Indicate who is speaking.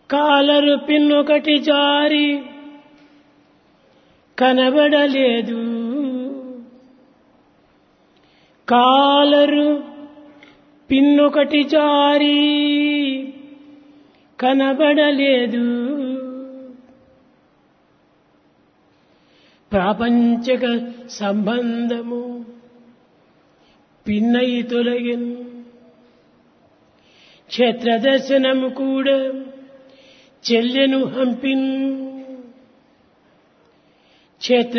Speaker 1: collar పిన్నొకటి జారి కనబడలేదు collar పిన్నొకటి జారి కనబడలేదు ప్రాపంచక సంబంధము పిన్నయి తొలగిన్ క్షేత్రదర్శనము కూడా చెల్లెను హంపిన్ క్షేత్ర